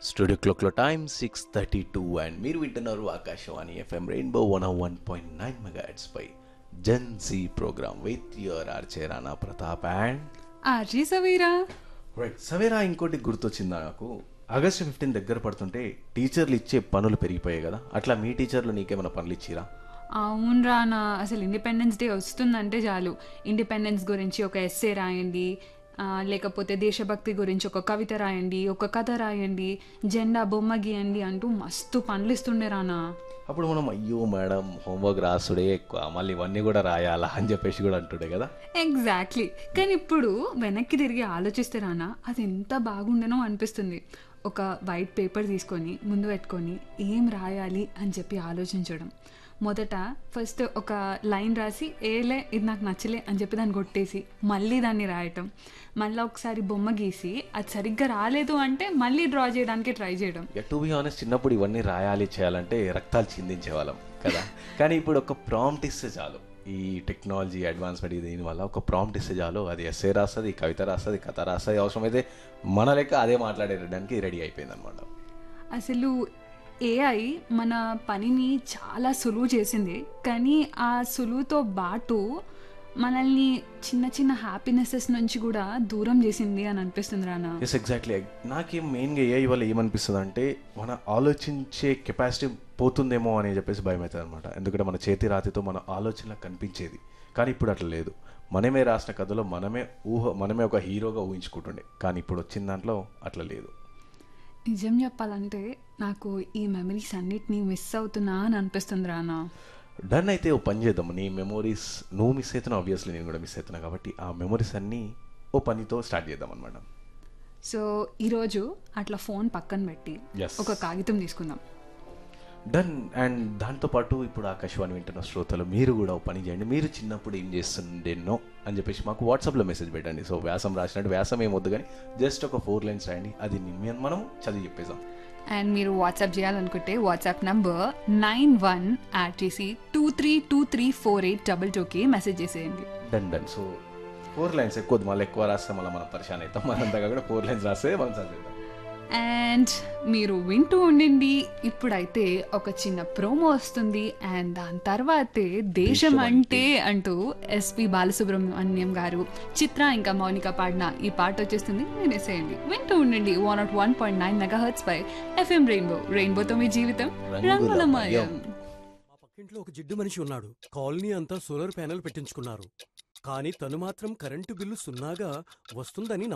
Studio క్లాక్లో time six thirty two and మీరు వింటున్నారు Akashvani FM rainbow one one point nine megahertz పై జన్ జీ programme with your RJ Rana Pratap and RJ Saveera right Savera ఇంకోటి గుర్తొచ్చింది నాకు ఆగస్టు ఫిఫ్టీన్ దగ్గర పడుతుంటే టీచర్లు ఇచ్చే పనులు పెరిగిపోయాయి కదా అట్లా మీ టీచర్లు నీకేమైనా పనులు ఇచ్చిరా అవును రానా అసలు ఇండిపెండెన్స్ డే వస్తుందంటే చాలు ఇండిపెండెన్స్ గురించి ఒక ఎస్సే రాయండి ఆ, లేకపోతే దేశభక్తి గురించి ఒక కవిత రాయండి ఒక కథ రాయండి జెండా బొమ్మ గీయండి అంటూ మస్తు పనులు ఇస్తుండే రానా అప్పుడు మనం అయ్యో మేడం హోంవర్క్ రాసుడే ఎక్కువ మళ్ళీ ఇవన్నీ కూడా రాయాలా అని చెప్పేసి కూడా అంటుండే కదా ఎగ్జాక్ట్లీ కానీ ఇప్పుడు వెనక్కి తిరిగి ఆలోచిస్తే రానా అది ఎంత బాగుండేనో అనిపిస్తుంది ఒక వైట్ పేపర్ తీసుకొని ముందు పెట్టుకొని ఏం రాయాలి అని చెప్పి ఆలోచించడం మొదట ఫస్ట్ ఒక లైన్ రాసి ఏలే ఇది నాకు నచ్చలే అని చెప్పి దాన్ని కొట్టేసి మళ్ళీ దాన్ని రాయటం మళ్ళీ ఒకసారి బొమ్మ గీసి అది సరిగ్గా రాలేదు అంటే మళ్ళీ డ్రా చేయడానికి ట్రై చేయడం టు బి ఆనెస్ట్ చిన్నప్పుడు ఇవన్నీ రాయాలి చేయాలంటే రక్తాలు చిందించే వాళ్ళం కదా కానీ ఇప్పుడు ఒక ప్రాంప్ట్ ఇస్తే చాలు ఈ టెక్నాలజీ అడ్వాన్స్మెంట్ దీనివల్ల ఒక ప్రాంప్ట్ ఇస్తే చాలు అది ఎస్ఏ రాస్తుంది కవిత రాస్తుంది కథ రాస్తుంది అవసరమైతే మన లెక్క అదే మాట్లాడేయడానికి రెడీ అయిపోయింది అనమాట అసలు ఏఐ మన పనిని చాలా సులువు చేసింది కానీ ఆ సులువుతో పాటు మనల్ని చిన్న చిన్న హ్యాపీనెసెస్ నుంచి కూడా దూరం చేసింది అని అనిపిస్తుంది రానా ఎస్ ఎగ్జాక్ట్లీ నాకేం మెయిన్గా ఏఐ వల్ల ఏమనిపిస్తుంది అంటే మన ఆలోచించే కెపాసిటీ పోతుందేమో అని చెప్పేసి భయం అవుతుంది అనమాట ఎందుకంటే మన చేతి రాతితో మన ఆలోచన కనిపించేది కానీ ఇప్పుడు అట్లా లేదు మనమే రాసిన కథలో మనమే ఊహ మనమే ఒక హీరోగా ఊహించుకుంటుండే కానీ ఇప్పుడు వచ్చిన దాంట్లో అట్లా లేదు నిజం చెప్పాలంటే నాకు ఈ మెమరీస్ అన్నిటినీ మిస్ అవుతున్నా అని అనిపిస్తుంది రానా డన్ అయితే ఓ పని చేద్దాం నీ మెమోరీస్ నువ్వు మిస్ అవుతున్నావు ఆబ్వియస్లీ నేను కూడా మిస్ అవుతున్నా కాబట్టి ఆ మెమోరీస్ అన్నీ ఓ పనితో స్టార్ట్ చేద్దాం అనమాట సో ఈరోజు అట్లా ఫోన్ పక్కన పెట్టి Yes. ఒక కాగితం తీసుకుందాం డన్ అండ్ దాంతోపాటు ఇప్పుడు ఆకాశవాణి వింటున్న శ్రోతలు మీరు కూడా ఓ పని చేయండి మీరు చిన్నప్పుడు ఏం చేస్తుండేనో అని చెప్పేసి మాకు వాట్సాప్లో మెసేజ్ పెట్టండి సో వ్యాసం రాసినట్టు వ్యాసం ఏం వద్దు కానీ జస్ట్ ఒక ఫోర్ లైన్స్ రాయండి అది ని- మనం చదివి చెప్పేసాం అండ్ మీరు వాట్సాప్ చేయాలనుకుంటే WhatsApp number nine one RTC two three two three four eight double టూకి మెసేజ్ చేసేయండి done done so four lines ఎక్కువ వద్దు, మళ్ళీ ఎక్కువ రాస్తే మళ్ళీ మనం పరిశాన్ అవుతాం మనంతా కూడా ఫోర్ లైన్స్ రాస్తే మనం చదివిద్దాం అండ్ మీరు వింటూ ఉండండి ఇప్పుడైతే ఒక చిన్న ప్రోమో వస్తుంది అండ్ దాని తర్వాతే దేశం అంటే అంటూ ఎస్పి బాలసుబ్రహ్మణ్యం గారు చిత్ర ఇంకా మౌనిక పాడిన ఈ పాట వచ్చేస్తుంది వినేసేయండి వింటూ ఉండండి one not one point nine megahertz పై ఎఫ్ఎం రెయిన్బో రెయిన్బోతో మీ జీవితం రంగులమయం మా పక్కింట్లో ఒక జిడ్డు మనిషి ఉన్నాడు కాలనీ అంతా సోలార్ ప్యానెల్ పెట్టించుకున్నారు కానీ తను మాత్రం కరెంటు బిల్లు సున్నాగా వస్తుందని